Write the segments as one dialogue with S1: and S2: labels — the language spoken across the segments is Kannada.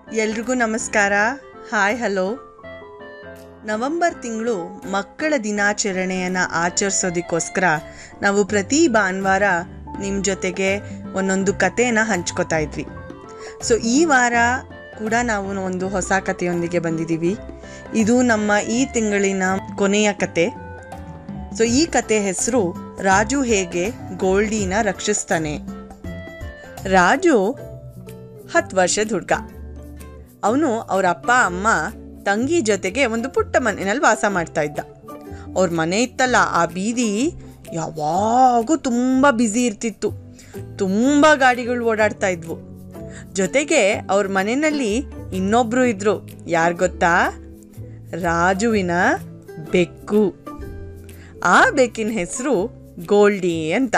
S1: ಎಲ್ರಿಗೂ ನಮಸ್ಕಾರ ಹಾಯ್ ಹಲೋ ನವೆಂಬರ್ ತಿಂಗಳು ಮಕ್ಕಳ ದಿನಾಚರಣೆಯನ್ನು ಆಚರಿಸೋದಕ್ಕೋಸ್ಕರ ನಾವು ಪ್ರತಿ ಭಾನುವಾರ ನಿಮ್ಮ ಜೊತೆಗೆ ಒಂದೊಂದು ಕಥೆನ ಹಂಚ್ಕೋತಾ ಇದ್ವಿ ಸೊ ಈ ವಾರ ಕೂಡ ನಾವು ಒಂದು ಹೊಸ ಕಥೆಯೊಂದಿಗೆ ಬಂದಿದ್ದೀವಿ ಇದು ನಮ್ಮ ಈ ತಿಂಗಳಿನ ಕೊನೆಯ ಕತೆ ಸೊ ಈ ಕತೆ ಹೆಸರು ರಾಜು ಹೇಗೆ ಗೋಲ್ಡಿನ ರಕ್ಷಿಸ್ತಾನೆ ರಾಜು ಹತ್ತು ವರ್ಷದ ಹುಡುಗ ಅವನು ಅವ್ರ ಅಪ್ಪ ಅಮ್ಮ ತಂಗಿ ಜೊತೆಗೆ ಒಂದು ಪುಟ್ಟ ಮನೆಯಲ್ಲಿ ವಾಸ ಮಾಡ್ತಾ ಇದ್ದ ಅವ್ರ ಮನೆ ಇತ್ತಲ್ಲ ಆ ಬೀದಿ ಯಾವಾಗೂ ತುಂಬ ಬ್ಯುಸಿ ಇರ್ತಿತ್ತು ತುಂಬ ಗಾಡಿಗಳು ಓಡಾಡ್ತಾ ಇದ್ವು ಜೊತೆಗೆ ಅವ್ರ ಮನೆಯಲ್ಲಿ ಇನ್ನೊಬ್ರು ಇದ್ರು ಯಾರು ಗೊತ್ತಾ ರಾಜುವಿನ ಬೆಕ್ಕು ಆ ಬೆಕ್ಕಿನ ಹೆಸರು ಗೋಲ್ಡಿ ಅಂತ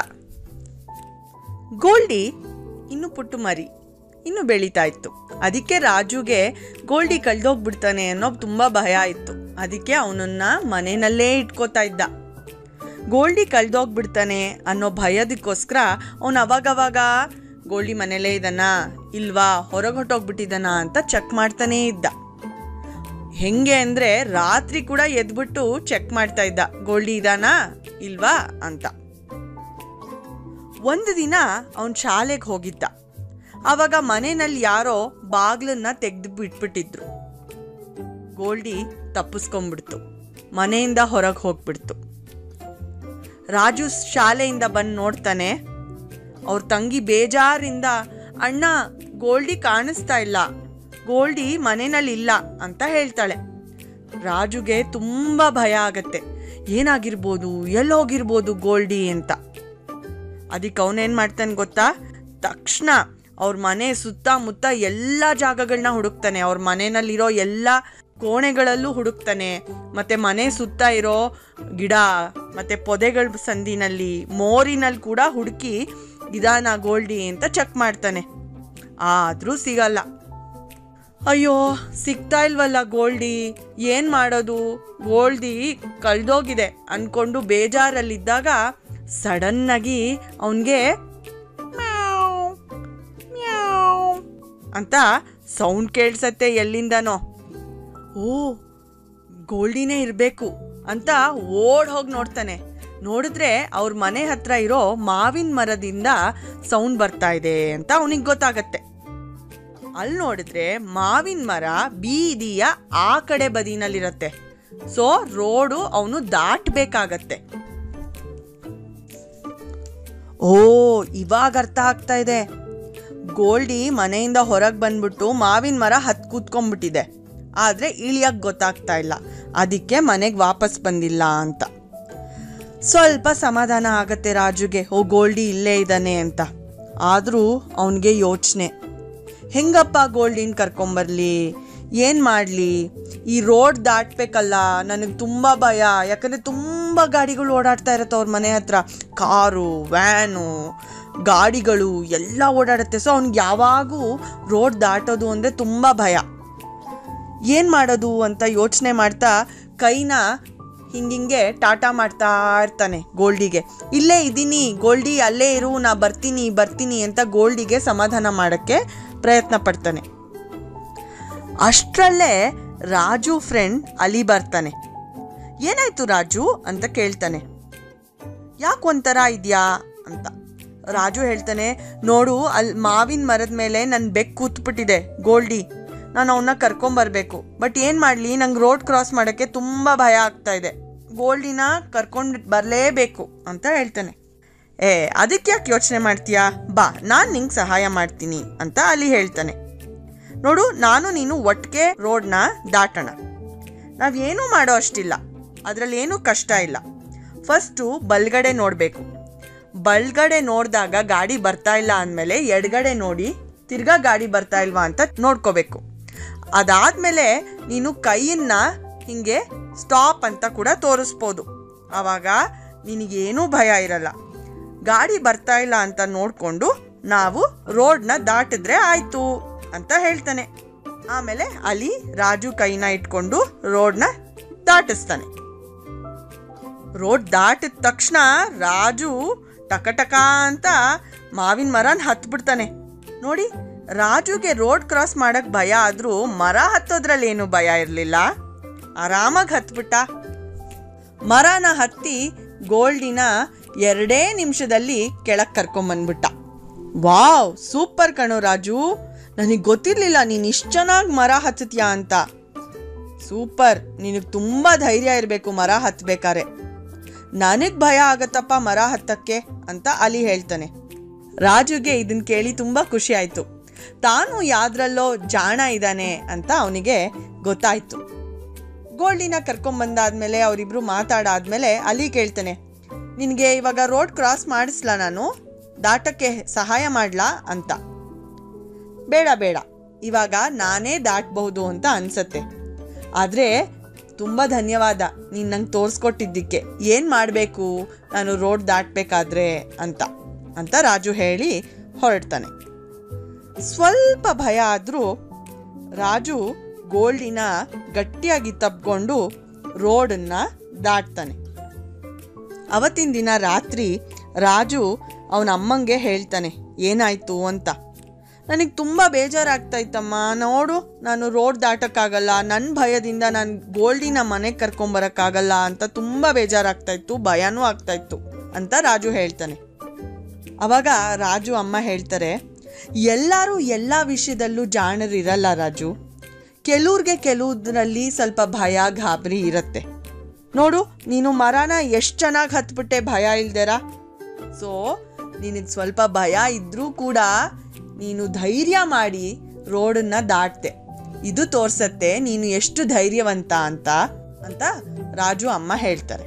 S1: ಗೋಲ್ಡಿ ಇನ್ನು ಪುಟ್ಟು ಮರಿ ಇನ್ನು ಬೆಳೀತಾ ಇತ್ತು ಅದಕ್ಕೆ ರಾಜುಗೆ ಗೋಲ್ಡಿ ಕಳ್ದೋಗ್ಬಿಡ್ತಾನೆ ಅನ್ನೋ ತುಂಬ ಭಯ ಇತ್ತು ಅದಕ್ಕೆ ಅವನನ್ನ ಮನೆಯಲ್ಲೇ ಇಟ್ಕೋತಾ ಇದ್ದ ಗೋಲ್ಡಿ ಕಳ್ದೋಗ್ಬಿಡ್ತಾನೆ ಅನ್ನೋ ಭಯದಕ್ಕೋಸ್ಕರ ಅವನು ಅವಾಗವಾಗ ಗೋಲ್ಡಿ ಮನೇಲೇ ಇದ್ದಾನ ಇಲ್ವಾ ಹೊರಗೆ ಹೊಟ್ಟೋಗ್ಬಿಟ್ಟಿದ್ದಾನ ಅಂತ ಚೆಕ್ ಮಾಡ್ತಾನೇ ಇದ್ದ ಹೆಂಗೆ ಅಂದರೆ ರಾತ್ರಿ ಕೂಡ ಎದ್ಬಿಟ್ಟು ಚೆಕ್ ಮಾಡ್ತಾ ಇದ್ದ ಗೋಲ್ಡಿ ಇದಾನಾ ಇಲ್ವಾ ಅಂತ ಒಂದು ದಿನ ಅವನು ಶಾಲೆಗೆ ಹೋಗಿದ್ದ ಆವಾಗ ಮನೆಯಲ್ಲಿ ಯಾರೋ ಬಾಗ್ಲನ್ನ ತೆಗೆದು ಬಿಟ್ಬಿಟ್ಟಿದ್ರು ಗೋಲ್ಡಿ ತಪ್ಪಿಸ್ಕೊಂಡ್ಬಿಡ್ತು ಮನೆಯಿಂದ ಹೊರಗೆ ಹೋಗ್ಬಿಡ್ತು ರಾಜು ಶಾಲೆಯಿಂದ ಬಂದು ನೋಡ್ತಾನೆ ಅವ್ರ ತಂಗಿ ಬೇಜಾರಿಂದ ಅಣ್ಣ ಗೋಲ್ಡಿ ಕಾಣಿಸ್ತಾ ಇಲ್ಲ ಗೋಲ್ಡಿ ಮನೆಯಲ್ಲಿ ಇಲ್ಲ ಅಂತ ಹೇಳ್ತಾಳೆ ರಾಜುಗೆ ತುಂಬ ಭಯ ಆಗತ್ತೆ ಏನಾಗಿರ್ಬೋದು ಎಲ್ಲಿ ಹೋಗಿರ್ಬೋದು ಗೋಲ್ಡಿ ಅಂತ ಅದಕ್ಕೆ ಅವನೇನು ಮಾಡ್ತಾನೆ ಗೊತ್ತಾ ತಕ್ಷಣ ಅವ್ರ ಮನೆ ಸುತ್ತಮುತ್ತ ಎಲ್ಲ ಜಾಗಗಳನ್ನ ಹುಡುಕ್ತಾನೆ ಅವ್ರ ಮನೆಯಲ್ಲಿರೋ ಎಲ್ಲ ಕೋಣೆಗಳಲ್ಲೂ ಹುಡುಕ್ತಾನೆ ಮತ್ತೆ ಮನೆ ಸುತ್ತ ಇರೋ ಗಿಡ ಮತ್ತೆ ಪೊದೆಗಳ ಸಂದಿನಲ್ಲಿ ಮೋರಿನಲ್ಲಿ ಕೂಡ ಹುಡುಕಿ ಇದಾನ ಗೋಲ್ಡಿ ಅಂತ ಚೆಕ್ ಮಾಡ್ತಾನೆ ಆದರೂ ಸಿಗಲ್ಲ ಅಯ್ಯೋ ಸಿಗ್ತಾ ಇಲ್ವಲ್ಲ ಗೋಲ್ಡಿ ಏನು ಮಾಡೋದು ಗೋಲ್ಡಿ ಕಳ್ದೋಗಿದೆ ಅನ್ಕೊಂಡು ಬೇಜಾರಲ್ಲಿದ್ದಾಗ ಸಡನ್ನಾಗಿ ಅವನಿಗೆ ಅಂತ ಸೌಂಡ್ ಕೇಳಿಸತ್ತೆ ಎಲ್ಲಿಂದನೋ ಓ ಗೋಲ್ಡಿನೇ ಇರಬೇಕು ಅಂತ ಓಡ್ ಹೋಗಿ ನೋಡ್ತಾನೆ ನೋಡಿದ್ರೆ ಅವ್ರ ಮನೆ ಹತ್ರ ಇರೋ ಮಾವಿನ ಮರದಿಂದ ಸೌಂಡ್ ಬರ್ತಾ ಇದೆ ಅಂತ ಅವನಿಗೆ ಗೊತ್ತಾಗತ್ತೆ ಅಲ್ಲಿ ನೋಡಿದ್ರೆ ಮಾವಿನ ಮರ ಬೀದಿಯ ಆ ಕಡೆ ಬದಿನಲ್ಲಿರತ್ತೆ ಸೊ ರೋಡು ಅವನು ದಾಟಬೇಕಾಗತ್ತೆ ಓ ಇವಾಗ ಅರ್ಥ ಆಗ್ತಾ ಇದೆ ಗೋಲ್ಡಿ ಮನೆಯಿಂದ ಹೊರಗೆ ಬಂದ್ಬಿಟ್ಟು ಮಾವಿನ ಮರ ಹತ್ ಕೂತ್ಕೊಂಡ್ಬಿಟ್ಟಿದೆ ಆದರೆ ಇಳಿಯಕ್ಕೆ ಗೊತ್ತಾಗ್ತಾ ಇಲ್ಲ ಅದಕ್ಕೆ ಮನೆಗೆ ವಾಪಸ್ ಬಂದಿಲ್ಲ ಅಂತ ಸ್ವಲ್ಪ ಸಮಾಧಾನ ಆಗತ್ತೆ ರಾಜುಗೆ ಓ ಗೋಲ್ಡಿ ಇಲ್ಲೇ ಇದ್ದಾನೆ ಅಂತ ಆದರೂ ಅವನಿಗೆ ಯೋಚನೆ ಹೆಂಗಪ್ಪ ಗೋಲ್ಡಿನ ಕರ್ಕೊಂಬರ್ಲಿ ಏನು ಮಾಡಲಿ ಈ ರೋಡ್ ದಾಟಬೇಕಲ್ಲ ನನಗೆ ತುಂಬ ಭಯ ಯಾಕಂದರೆ ತುಂಬ ಗಾಡಿಗಳು ಓಡಾಡ್ತಾ ಇರತ್ತೆ ಅವ್ರ ಮನೆ ಹತ್ರ ಕಾರು ವ್ಯಾನು ಗಾಡಿಗಳು ಎಲ್ಲ ಓಡಾಡುತ್ತೆ ಸೊ ಅವ್ನಿಗೆ ಯಾವಾಗೂ ರೋಡ್ ದಾಟೋದು ಅಂದರೆ ತುಂಬ ಭಯ ಏನು ಮಾಡೋದು ಅಂತ ಯೋಚನೆ ಮಾಡ್ತಾ ಕೈನ ಹಿಂಗಿಂಗೆ ಟಾಟಾ ಮಾಡ್ತಾ ಇರ್ತಾನೆ ಗೋಲ್ಡಿಗೆ ಇಲ್ಲೇ ಇದ್ದೀನಿ ಗೋಲ್ಡಿ ಅಲ್ಲೇ ಇರು ನಾ ಬರ್ತೀನಿ ಬರ್ತೀನಿ ಅಂತ ಗೋಲ್ಡಿಗೆ ಸಮಾಧಾನ ಮಾಡೋಕ್ಕೆ ಪ್ರಯತ್ನ ಪಡ್ತಾನೆ ಅಷ್ಟರಲ್ಲೇ ರಾಜು ಫ್ರೆಂಡ್ ಅಲ್ಲಿ ಬರ್ತಾನೆ ಏನಾಯ್ತು ರಾಜು ಅಂತ ಕೇಳ್ತಾನೆ ಯಾಕೆ ಒಂಥರ ಇದೆಯಾ ಅಂತ ರಾಜು ಹೇಳ್ತಾನೆ ನೋಡು ಅಲ್ಲಿ ಮಾವಿನ ಮರದ ಮೇಲೆ ನನ್ನ ಬೆಕ್ಕು ಕೂತ್ಬಿಟ್ಟಿದೆ ಗೋಲ್ಡಿ ನಾನು ಅವನ್ನ ಕರ್ಕೊಂಬರ್ಬೇಕು ಬಟ್ ಏನು ಮಾಡಲಿ ನಂಗೆ ರೋಡ್ ಕ್ರಾಸ್ ಮಾಡೋಕ್ಕೆ ತುಂಬ ಭಯ ಆಗ್ತಾ ಇದೆ ಗೋಲ್ಡಿನ ಕರ್ಕೊಂಡು ಬರಲೇಬೇಕು ಅಂತ ಹೇಳ್ತಾನೆ ಏ ಅದಕ್ಕೆ ಯಾಕೆ ಯೋಚನೆ ಮಾಡ್ತೀಯಾ ಬಾ ನಾನು ನಿಂಗೆ ಸಹಾಯ ಮಾಡ್ತೀನಿ ಅಂತ ಅಲ್ಲಿ ಹೇಳ್ತಾನೆ ನೋಡು ನಾನು ನೀನು ಒಟ್ಟಿಗೆ ರೋಡ್ನ ದಾಟೋಣ ನಾವೇನೂ ಮಾಡೋ ಅಷ್ಟಿಲ್ಲ ಅದರಲ್ಲಿ ಏನೂ ಕಷ್ಟ ಇಲ್ಲ ಫಸ್ಟು ಬಲ್ಗಡೆ ನೋಡಬೇಕು ಬಲ್ಗಡೆ ನೋಡಿದಾಗ ಗಾಡಿ ಬರ್ತಾ ಇಲ್ಲ ಅಂದಮೇಲೆ ಎಡಗಡೆ ನೋಡಿ ತಿರ್ಗಾ ಗಾಡಿ ಬರ್ತಾ ಇಲ್ವಾ ಅಂತ ನೋಡ್ಕೋಬೇಕು ಅದಾದಮೇಲೆ ನೀನು ಕೈಯನ್ನ ಹಿಂಗೆ ಸ್ಟಾಪ್ ಅಂತ ಕೂಡ ತೋರಿಸ್ಬೋದು ಆವಾಗ ನಿನಗೇನೂ ಭಯ ಇರಲ್ಲ ಗಾಡಿ ಬರ್ತಾ ಇಲ್ಲ ಅಂತ ನೋಡಿಕೊಂಡು ನಾವು ರೋಡ್ನ ದಾಟಿದ್ರೆ ಆಯಿತು ಅಂತ ಹೇಳ್ತಾನೆ ಆಮೇಲೆ ಅಲ್ಲಿ ರಾಜು ಕೈನ ಇಟ್ಕೊಂಡು ರೋಡ್ನ ದಾಟಿಸ್ತಾನೆ ರೋಡ್ ದಾಟಿದ ತಕ್ಷಣ ರಾಜು ಟಕ ಟಕ ಅಂತ ಮಾವಿನ ಮರನ ಹತ್ಬಿಡ್ತಾನೆ ನೋಡಿ ರಾಜುಗೆ ರೋಡ್ ಕ್ರಾಸ್ ಮಾಡಕ್ ಭಯ ಆದ್ರೂ ಮರ ಹತ್ತೋದ್ರಲ್ಲಿ ಏನು ಭಯ ಇರಲಿಲ್ಲ ಆರಾಮಾಗಿ ಹತ್ಬಿಟ್ಟ ಮರನ ಹತ್ತಿ ಗೋಲ್ಡಿನ ಎರಡೇ ನಿಮಿಷದಲ್ಲಿ ಕೆಳಗೆ ಕರ್ಕೊಂಬಂದ್ಬಿಟ್ಟ ವಾವ್ ಸೂಪರ್ ಕಣೋ ರಾಜು ನನಗೆ ಗೊತ್ತಿರಲಿಲ್ಲ ನೀನು ಇಷ್ಟು ಚೆನ್ನಾಗಿ ಮರ ಹತ್ತತ್ಯಾ ಅಂತ ಸೂಪರ್ ನಿನಗೆ ತುಂಬ ಧೈರ್ಯ ಇರಬೇಕು ಮರ ಹತ್ಬೇಕಾರೆ ನನಗೆ ಭಯ ಆಗತ್ತಪ್ಪ ಮರ ಹತ್ತಕ್ಕೆ ಅಂತ ಅಲಿ ಹೇಳ್ತಾನೆ ರಾಜುಗೆ ಇದನ್ನ ಕೇಳಿ ತುಂಬ ಖುಷಿ ಆಯಿತು ತಾನು ಯಾವ್ದ್ರಲ್ಲೋ ಜಾಣ ಇದ್ದಾನೆ ಅಂತ ಅವನಿಗೆ ಗೊತ್ತಾಯ್ತು ಗೋಲ್ಡಿನ ಕರ್ಕೊಂಬಂದಾದ್ಮೇಲೆ ಅವರಿಬ್ರು ಮಾತಾಡಾದ್ಮೇಲೆ ಅಲಿ ಕೇಳ್ತಾನೆ ನಿನಗೆ ಇವಾಗ ರೋಡ್ ಕ್ರಾಸ್ ಮಾಡಿಸ್ಲಾ ನಾನು ದಾಟಕ್ಕೆ ಸಹಾಯ ಮಾಡ್ಲಾ ಅಂತ ಬೇಡ ಬೇಡ ಇವಾಗ ನಾನೇ ದಾಟಬಹುದು ಅಂತ ಅನ್ಸತ್ತೆ ಆದರೆ ತುಂಬ ಧನ್ಯವಾದ ನೀನು ನಂಗೆ ತೋರಿಸ್ಕೊಟ್ಟಿದ್ದಕ್ಕೆ ಏನು ಮಾಡಬೇಕು ನಾನು ರೋಡ್ ದಾಟಬೇಕಾದ್ರೆ ಅಂತ ಅಂತ ರಾಜು ಹೇಳಿ ಹೊರಡ್ತಾನೆ ಸ್ವಲ್ಪ ಭಯ ಆದರೂ ರಾಜು ಗೋಲ್ಡಿನ ಗಟ್ಟಿಯಾಗಿ ತಪ್ಕೊಂಡು ರೋಡನ್ನು ದಾಟ್ತಾನೆ ಅವತ್ತಿನ ದಿನ ರಾತ್ರಿ ರಾಜು ಅವನ ಅಮ್ಮಂಗೆ ಹೇಳ್ತಾನೆ ಏನಾಯ್ತು ಅಂತ ನನಗೆ ತುಂಬ ಬೇಜಾರಾಗ್ತಾ ಇತ್ತಮ್ಮ ನೋಡು ನಾನು ರೋಡ್ ದಾಟಕ್ಕಾಗಲ್ಲ ನನ್ನ ಭಯದಿಂದ ನಾನು ಗೋಲ್ಡಿನ ಮನೆಗೆ ಕರ್ಕೊಂಬರಕ್ಕಾಗಲ್ಲ ಅಂತ ತುಂಬ ಬೇಜಾರಾಗ್ತಾ ಇತ್ತು ಭಯನೂ ಆಗ್ತಾ ಇತ್ತು ಅಂತ ರಾಜು ಹೇಳ್ತಾನೆ ಅವಾಗ ರಾಜು ಅಮ್ಮ ಹೇಳ್ತಾರೆ ಎಲ್ಲರೂ ಎಲ್ಲ ವಿಷಯದಲ್ಲೂ ಜಾಣರಿರಲ್ಲ ರಾಜು ಕೆಲವ್ರಿಗೆ ಕೆಲವುದ್ರಲ್ಲಿ ಸ್ವಲ್ಪ ಭಯ ಗಾಬರಿ ಇರುತ್ತೆ ನೋಡು ನೀನು ಮರನ ಎಷ್ಟು ಚೆನ್ನಾಗಿ ಹತ್ಬಿಟ್ಟೆ ಭಯ ಇಲ್ದೇರ ಸೊ ನಿನಗೆ ಸ್ವಲ್ಪ ಭಯ ಇದ್ರೂ ಕೂಡ ನೀನು ಧೈರ್ಯ ಮಾಡಿ ರೋಡನ್ನ ದಾಟ್ತೆ ಇದು ತೋರ್ಸತ್ತೆ ನೀನು ಎಷ್ಟು ಧೈರ್ಯವಂತ ಅಂತ ಅಂತ ರಾಜು ಅಮ್ಮ ಹೇಳ್ತಾರೆ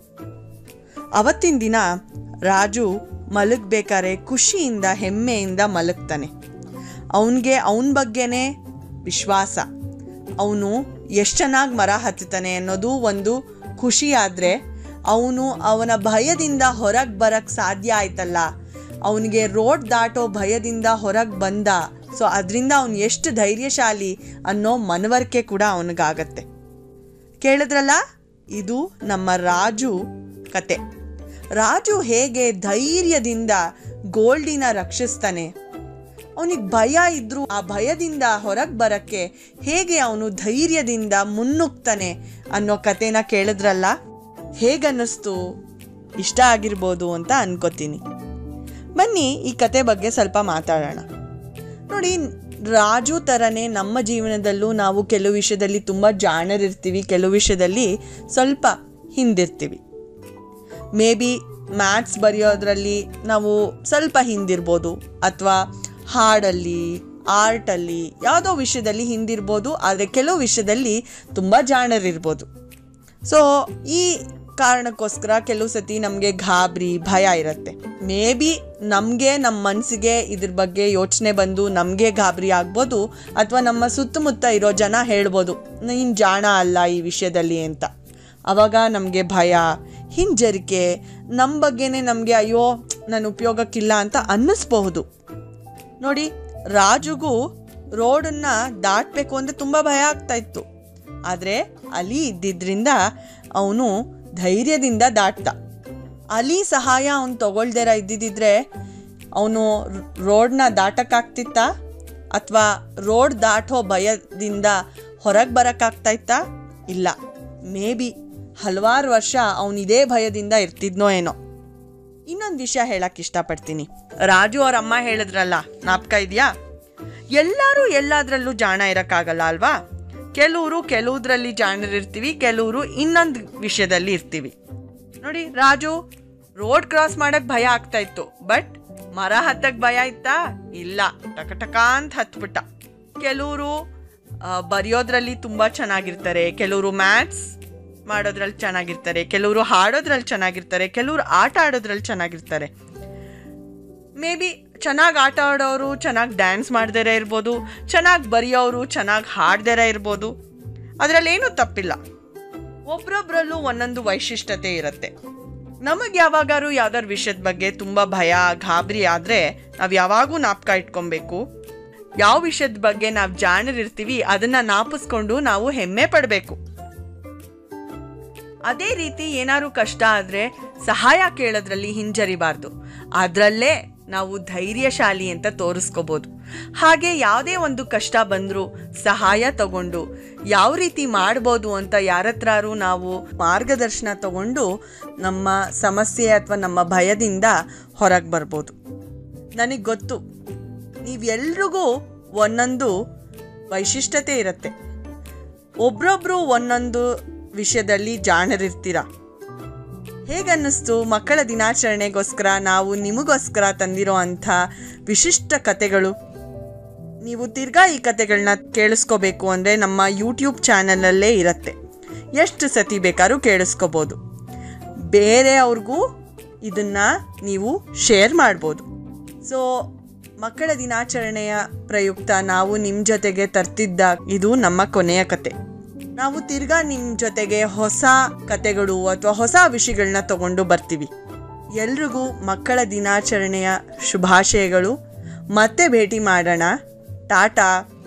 S1: ಅವತ್ತಿನ ದಿನ ರಾಜು ಮಲಗಬೇಕಾದ್ರೆ ಖುಷಿಯಿಂದ ಹೆಮ್ಮೆಯಿಂದ ಮಲಗ್ತಾನೆ ಅವನಿಗೆ ಅವನ ಬಗ್ಗೆನೇ ವಿಶ್ವಾಸ ಅವನು ಎಷ್ಟು ಚೆನ್ನಾಗಿ ಮರ ಹತ್ತುತ್ತಾನೆ ಅನ್ನೋದು ಒಂದು ಖುಷಿ ಆದರೆ ಅವನು ಅವನ ಭಯದಿಂದ ಹೊರಗೆ ಬರಕ್ಕೆ ಸಾಧ್ಯ ಆಯ್ತಲ್ಲ ಅವನಿಗೆ ರೋಡ್ ದಾಟೋ ಭಯದಿಂದ ಹೊರಗೆ ಬಂದ ಸೊ ಅದರಿಂದ ಅವನು ಎಷ್ಟು ಧೈರ್ಯಶಾಲಿ ಅನ್ನೋ ಮನವರಿಕೆ ಕೂಡ ಅವನಿಗಾಗತ್ತೆ ಕೇಳಿದ್ರಲ್ಲ ಇದು ನಮ್ಮ ರಾಜು ಕತೆ ರಾಜು ಹೇಗೆ ಧೈರ್ಯದಿಂದ ಗೋಲ್ಡಿನ ರಕ್ಷಿಸ್ತಾನೆ ಅವನಿಗೆ ಭಯ ಇದ್ರೂ ಆ ಭಯದಿಂದ ಹೊರಗೆ ಬರಕ್ಕೆ ಹೇಗೆ ಅವನು ಧೈರ್ಯದಿಂದ ಮುನ್ನುಗ್ತಾನೆ ಅನ್ನೋ ಕತೆನ ಕೇಳಿದ್ರಲ್ಲ ಹೇಗನ್ನಿಸ್ತು ಇಷ್ಟ ಆಗಿರ್ಬೋದು ಅಂತ ಅನ್ಕೋತೀನಿ ಬನ್ನಿ ಈ ಕತೆ ಬಗ್ಗೆ ಸ್ವಲ್ಪ ಮಾತಾಡೋಣ ನೋಡಿ ರಾಜು ಥರನೇ ನಮ್ಮ ಜೀವನದಲ್ಲೂ ನಾವು ಕೆಲವು ವಿಷಯದಲ್ಲಿ ತುಂಬ ಜಾಣರಿರ್ತೀವಿ ಕೆಲವು ವಿಷಯದಲ್ಲಿ ಸ್ವಲ್ಪ ಹಿಂದಿರ್ತೀವಿ ಮೇ ಬಿ ಮ್ಯಾಥ್ಸ್ ಬರೆಯೋದ್ರಲ್ಲಿ ನಾವು ಸ್ವಲ್ಪ ಹಿಂದಿರ್ಬೋದು ಅಥವಾ ಹಾಡಲ್ಲಿ ಆರ್ಟಲ್ಲಿ ಯಾವುದೋ ವಿಷಯದಲ್ಲಿ ಹಿಂದಿರ್ಬೋದು ಆದರೆ ಕೆಲವು ವಿಷಯದಲ್ಲಿ ತುಂಬ ಜಾಣರಿರ್ಬೋದು ಸೊ ಈ ಕಾರಣಕ್ಕೋಸ್ಕರ ಕೆಲವು ಸತಿ ನಮಗೆ ಗಾಬರಿ ಭಯ ಇರುತ್ತೆ ಮೇ ಬಿ ನಮಗೆ ನಮ್ಮ ಮನಸ್ಸಿಗೆ ಇದ್ರ ಬಗ್ಗೆ ಯೋಚನೆ ಬಂದು ನಮಗೆ ಗಾಬರಿ ಆಗ್ಬೋದು ಅಥವಾ ನಮ್ಮ ಸುತ್ತಮುತ್ತ ಇರೋ ಜನ ಹೇಳ್ಬೋದು ನೀನು ಜಾಣ ಅಲ್ಲ ಈ ವಿಷಯದಲ್ಲಿ ಅಂತ ಆವಾಗ ನಮಗೆ ಭಯ ಹಿಂಜರಿಕೆ ನಮ್ಮ ಬಗ್ಗೆನೇ ನಮಗೆ ಅಯ್ಯೋ ನನ್ನ ಉಪಯೋಗಕ್ಕಿಲ್ಲ ಅಂತ ಅನ್ನಿಸ್ಬಹುದು ನೋಡಿ ರಾಜುಗೂ ರೋಡನ್ನು ದಾಟಬೇಕು ಅಂದರೆ ತುಂಬ ಭಯ ಆಗ್ತಾ ಇತ್ತು ಆದರೆ ಅಲಿ ಇದ್ದಿದ್ರಿಂದ ಅವನು ಧೈರ್ಯದಿಂದ ದಾಟ್ದ ಅಲಿ ಸಹಾಯ ಅವನು ತಗೊಳ್ದೇರ ಇದ್ದಿದ್ದಿದ್ರೆ ಅವನು ರೋಡ್ನ ದಾಟಕ್ಕಾಗ್ತಿತ್ತ ಅಥವಾ ರೋಡ್ ದಾಟೋ ಭಯದಿಂದ ಹೊರಗೆ ಬರೋಕ್ಕಾಗ್ತಾ ಇತ್ತಾ ಇಲ್ಲ ಮೇ ಬಿ ಹಲವಾರು ವರ್ಷ ಅವನು ಇದೇ ಭಯದಿಂದ ಇರ್ತಿದ್ನೋ ಏನೋ ಇನ್ನೊಂದು ವಿಷಯ ಹೇಳಕ್ಕೆ ಇಷ್ಟಪಡ್ತೀನಿ ರಾಜು ಅವ್ರ ಅಮ್ಮ ಹೇಳಿದ್ರಲ್ಲ ನಾಪ್ಕ ಇದೆಯಾ ಎಲ್ಲರೂ ಎಲ್ಲದರಲ್ಲೂ ಜಾಣ ಇರೋಕ್ಕಾಗಲ್ಲ ಅಲ್ವಾ ಕೆಲವರು ಕೆಲವುದ್ರಲ್ಲಿ ಜಾಣರಿರ್ತೀವಿ ಕೆಲವರು ಇನ್ನೊಂದು ವಿಷಯದಲ್ಲಿ ಇರ್ತೀವಿ ನೋಡಿ ರಾಜು ರೋಡ್ ಕ್ರಾಸ್ ಮಾಡಕ್ ಭಯ ಆಗ್ತಾ ಇತ್ತು ಬಟ್ ಮರ ಹತ್ತಕ್ ಭಯ ಇತ್ತಾ ಇಲ್ಲ ಟಕ ಟಕ ಅಂತ ಹತ್ಬಿಟ್ಟ ಕೆಲವರು ಬರೆಯೋದ್ರಲ್ಲಿ ತುಂಬ ಚೆನ್ನಾಗಿರ್ತಾರೆ ಕೆಲವರು ಮ್ಯಾಥ್ಸ್ ಮಾಡೋದ್ರಲ್ಲಿ ಚೆನ್ನಾಗಿರ್ತಾರೆ ಕೆಲವರು ಹಾಡೋದ್ರಲ್ಲಿ ಚೆನ್ನಾಗಿರ್ತಾರೆ ಕೆಲವರು ಆಟ ಆಡೋದ್ರಲ್ಲಿ ಚೆನ್ನಾಗಿರ್ತಾರೆ ಮೇ ಬಿ ಚೆನ್ನಾಗಿ ಆಟ ಆಡೋರು ಚೆನ್ನಾಗಿ ಡ್ಯಾನ್ಸ್ ಮಾಡ್ದೇರೆ ಇರ್ಬೋದು ಚೆನ್ನಾಗಿ ಬರೆಯೋರು ಚೆನ್ನಾಗಿ ಹಾಡ್ದೇರೆ ಇರ್ಬೋದು ಅದರಲ್ಲೇನೂ ತಪ್ಪಿಲ್ಲ ಒಬ್ರೊಬ್ರಲ್ಲೂ ಒಂದೊಂದು ವೈಶಿಷ್ಟ್ಯತೆ ಇರುತ್ತೆ ನಮಗೆ ಯಾವಾಗಾರು ಯಾವ್ದಾರು ವಿಷಯದ ಬಗ್ಗೆ ತುಂಬ ಭಯ ಗಾಬರಿ ಆದರೆ ನಾವು ಯಾವಾಗೂ ನಾಪ್ಕ ಇಟ್ಕೊಬೇಕು ಯಾವ ವಿಷಯದ ಬಗ್ಗೆ ನಾವು ಜಾಣರಿರ್ತೀವಿ ಅದನ್ನು ನಾಪಿಸ್ಕೊಂಡು ನಾವು ಹೆಮ್ಮೆ ಪಡಬೇಕು ಅದೇ ರೀತಿ ಏನಾದ್ರು ಕಷ್ಟ ಆದರೆ ಸಹಾಯ ಕೇಳೋದ್ರಲ್ಲಿ ಹಿಂಜರಿಬಾರ್ದು ಅದರಲ್ಲೇ ನಾವು ಧೈರ್ಯಶಾಲಿ ಅಂತ ತೋರಿಸ್ಕೋಬೋದು ಹಾಗೆ ಯಾವುದೇ ಒಂದು ಕಷ್ಟ ಬಂದರೂ ಸಹಾಯ ತಗೊಂಡು ಯಾವ ರೀತಿ ಮಾಡ್ಬೋದು ಅಂತ ಯಾರತ್ರಾರು ನಾವು ಮಾರ್ಗದರ್ಶನ ತಗೊಂಡು ನಮ್ಮ ಸಮಸ್ಯೆ ಅಥವಾ ನಮ್ಮ ಭಯದಿಂದ ಹೊರಗೆ ಬರ್ಬೋದು ನನಗೆ ಗೊತ್ತು ನೀವೆಲ್ರಿಗೂ ಒಂದೊಂದು ವೈಶಿಷ್ಟ್ಯತೆ ಇರುತ್ತೆ ಒಬ್ರೊಬ್ರು ಒಂದೊಂದು ವಿಷಯದಲ್ಲಿ ಜಾಣರಿರ್ತೀರ ಹೇಗನ್ನಿಸ್ತು ಮಕ್ಕಳ ದಿನಾಚರಣೆಗೋಸ್ಕರ ನಾವು ನಿಮಗೋಸ್ಕರ ತಂದಿರೋ ಅಂಥ ವಿಶಿಷ್ಟ ಕತೆಗಳು ನೀವು ತಿರ್ಗಾ ಈ ಕತೆಗಳನ್ನ ಕೇಳಿಸ್ಕೋಬೇಕು ಅಂದರೆ ನಮ್ಮ ಯೂಟ್ಯೂಬ್ ಚಾನಲಲ್ಲೇ ಇರುತ್ತೆ ಎಷ್ಟು ಸತಿ ಬೇಕಾದ್ರೂ ಕೇಳಿಸ್ಕೋಬೋದು ಬೇರೆಯವ್ರಿಗೂ ಇದನ್ನು ನೀವು ಶೇರ್ ಮಾಡ್ಬೋದು ಸೊ ಮಕ್ಕಳ ದಿನಾಚರಣೆಯ ಪ್ರಯುಕ್ತ ನಾವು ನಿಮ್ಮ ಜೊತೆಗೆ ತರ್ತಿದ್ದ ಇದು ನಮ್ಮ ಕೊನೆಯ ಕತೆ ನಾವು ತಿರ್ಗಾ ನಿಮ್ಮ ಜೊತೆಗೆ ಹೊಸ ಕತೆಗಳು ಅಥವಾ ಹೊಸ ವಿಷಯಗಳನ್ನ ತಗೊಂಡು ಬರ್ತೀವಿ ಎಲ್ರಿಗೂ ಮಕ್ಕಳ ದಿನಾಚರಣೆಯ ಶುಭಾಶಯಗಳು ಮತ್ತೆ ಭೇಟಿ ಮಾಡೋಣ ಟಾಟಾ